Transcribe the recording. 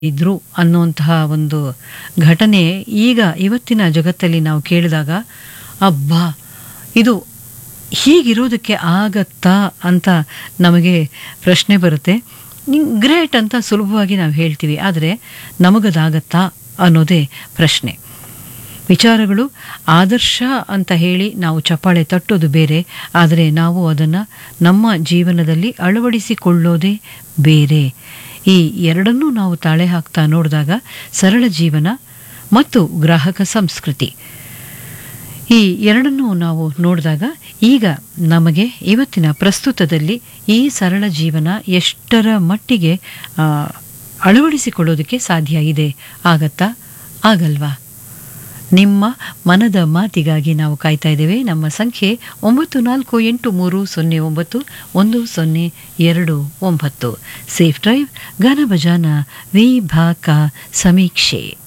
ಇದ್ರು ಅನ್ನುವಂತಹ ಒಂದು ಘಟನೆ ಈಗ ಇವತ್ತಿನ ಜಗತ್ತಲ್ಲಿ ನಾವು ಕೇಳಿದಾಗ ಅಬ್ಬಾ ಇದು ಹೀಗಿರೋದಕ್ಕೆ ಆಗತ್ತಾ ಅಂತ ನಮಗೆ ಪ್ರಶ್ನೆ ಬರುತ್ತೆ ಗ್ರೇಟ್ ಅಂತ ಸುಲಭವಾಗಿ ನಾವು ಹೇಳ್ತೀವಿ ಆದರೆ ನಮಗದಾಗತ್ತಾ ಅನ್ನೋದೇ ಪ್ರಶ್ನೆ ವಿಚಾರಗಳು ಆದರ್ಶ ಅಂತ ಹೇಳಿ ನಾವು ಚಪ್ಪಾಳೆ ತಟ್ಟೋದು ಬೇರೆ ಆದರೆ ನಾವು ಅದನ್ನು ನಮ್ಮ ಜೀವನದಲ್ಲಿ ಅಳವಡಿಸಿಕೊಳ್ಳೋದೇ ಬೇರೆ ಈ ಎರಡನ್ನೂ ನಾವು ತಾಳೆ ಹಾಕ್ತಾ ನೋಡಿದಾಗ ಸರಳ ಜೀವನ ಮತ್ತು ಗ್ರಾಹಕ ಸಂಸ್ಕೃತಿ ಈ ಎರಡನ್ನೂ ನಾವು ನೋಡಿದಾಗ ಈಗ ನಮಗೆ ಇವತ್ತಿನ ಪ್ರಸ್ತುತದಲ್ಲಿ ಈ ಸರಳ ಜೀವನ ಎಷ್ಟರ ಮಟ್ಟಿಗೆ ಆ, ಅಳವಡಿಸಿಕೊಳ್ಳೋದಕ್ಕೆ ಸಾಧ್ಯ ಇದೆ ಆಗತ್ತಾ ಆಗಲ್ವಾ ನಿಮ್ಮ ಮನದ ಮಾತಿಗಾಗಿ ನಾವು ಕಾಯ್ತಾ ಇದ್ದೇವೆ ನಮ್ಮ ಸಂಖ್ಯೆ ಒಂಬತ್ತು ನಾಲ್ಕು ಎಂಟು ಮೂರು ಸೊನ್ನೆ ಒಂಬತ್ತು ಒಂದು ಸೊನ್ನೆ ಎರಡು ಒಂಬತ್ತು ಸೇಫ್ ಡ್ರೈವ್ ಗಾನ ಭಜಾನ ವಿಭಾಗ ಸಮೀಕ್ಷೆ